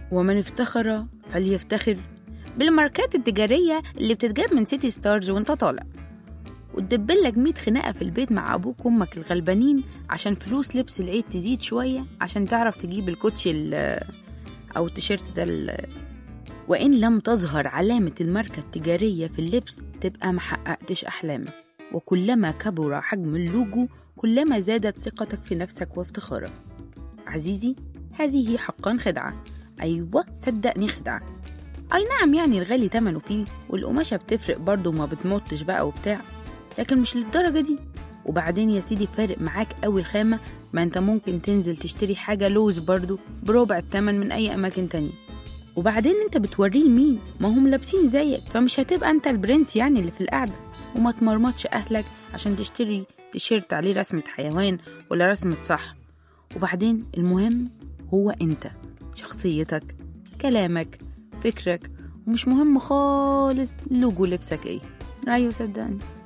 ومن افتخر فليفتخر بالماركات التجارية اللي بتتجاب من سيتي ستارز وانت طالع وتدبلك مية خناقة في البيت مع أبوك وأمك الغلبانين عشان فلوس لبس العيد تزيد شوية عشان تعرف تجيب الكوتشي ال- أو التيشيرت ده ال- وإن لم تظهر علامة الماركة التجارية في اللبس تبقى محققتش أحلامك وكلما كبر حجم اللوجو كلما زادت ثقتك في نفسك وافتخارك عزيزي هذه حقا خدعة أيوة صدقني خدعة أي نعم يعني الغالي تمنه فيه والقماشة بتفرق برضه وما بتمطش بقى وبتاع لكن مش للدرجة دي وبعدين يا سيدي فارق معاك أوي الخامة ما انت ممكن تنزل تشتري حاجة لوز برضه بربع التمن من أي أماكن تانية وبعدين انت بتوريه لمين ما هم لابسين زيك فمش هتبقى انت البرنس يعني اللي في القعدة وما تمرمطش أهلك عشان تشتري تيشيرت عليه رسمة حيوان ولا رسمة صح وبعدين المهم هو انت شخصيتك كلامك فكرك ومش مهم خالص لوجو لبسك ايه ايوه صدقني